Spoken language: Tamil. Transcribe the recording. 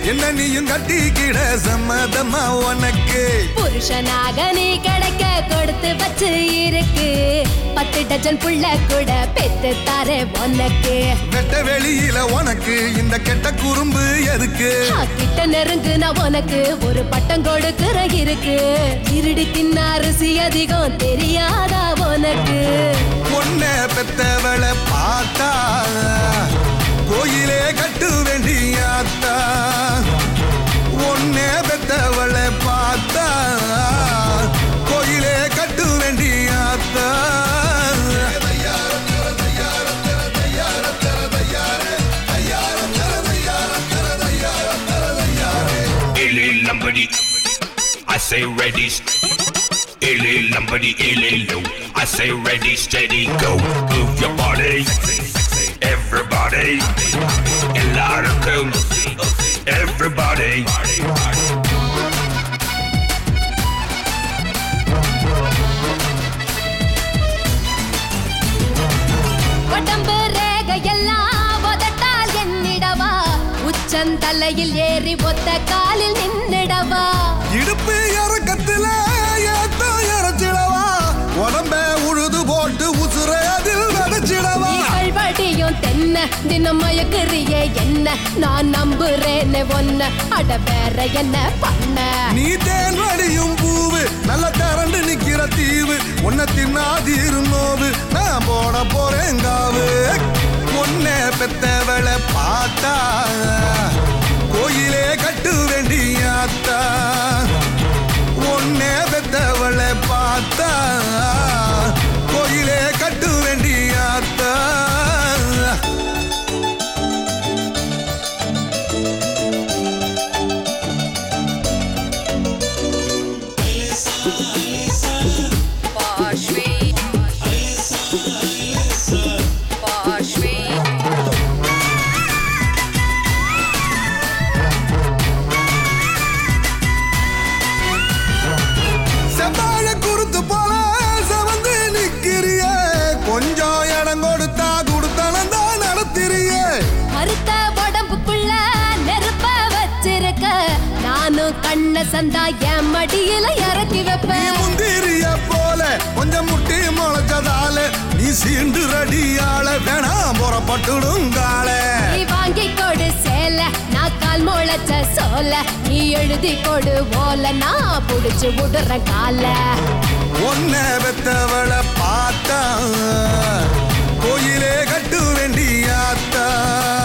என்ன நீயும் கட்டிக்கிட சம்மதமா உனக்கு புருஷனாக நீ கிடைக்க கொடுத்து வச்சு இருக்கு பத்து டஜன் புள்ள கூட பெத்து தாரே உனக்கு வெட்ட வெளியில உனக்கு இந்த கெட்ட குறும்பு எதுக்கு ஆ, கிட்ட நெருங்கு நான் உனக்கு ஒரு பட்டம் கொடுக்கிற இருக்கு இருடி தின்ன அரிசி அதிகம் தெரியாதா உனக்கு பொண்ண பெத்தவளை பார்த்தா கோயிலே கட்டு வேண்டியாத்தா ஒன்னே பெத்தவளை பார்த்தா கோயிலே கட்டு வேண்டியாத்தா Illy Lombardi, I say ready. Illy Lombardi, illy low. I say ready, steady, go. Move your body, everybody. எல்லாருக்கும் everybody. உடம்பு ரேக எல்லாம் உதட்டால் என்னிடவா உச்சந்தலையில் ஏறி ஒத்த காலில் நின்னிடவா இடுப்பு இறக்கத்துல ஏத்தம் இறச்சிடவா உடம்ப உழுது போட்டு உசுர அதில் விதைச்சிடவா இகழ்வடியும் தென்ன தினம் மயக்குறியே என்ன நான் நம்புறேன்னு ஒன்ன அட வேற என்ன பண்ண நீ தேன் வடியும் பூவு நல்ல தரண்டு நிக்கிற தீவு உன்னை தின்னாதீரு நோவு நான் போட போறேன் காவு உன்னை பெத்தவளை பார்த்தா கோயிலே கட்டு வேண்டியாத்தா உன்னை பெத்தவளை பார்த்தா கோயிலே கட்டு வேண்டியாத்தா Boschwe. Boschwe. செவ்வாழ குறுத்து போல செவந்து நிக்கிறிய கொஞ்சம் இடம் கொடுத்தா கொடுத்தனம் தான் நடத்திறிய கருத்த உடம்புக்குள்ள நெருப்ப வச்சிருக்க நானும் கண்ண சந்தா என் மடியில இறக்கி நீ வைப்பேன் முந்திரிய போல கொஞ்சம் முட்டி முளைச்சதால நீ சீண்டு ரடியால வேணாம் புறப்பட்டுடுங்கால நீ வாங்கி கொடு சேல நான் கால் முளைச்ச சோல நீ எழுதி கொடு ஓல நான் புடிச்சு விடுற கால ஒன்ன பெத்தவளை பார்த்தா கோயிலே கட்டு வேண்டியாத்தா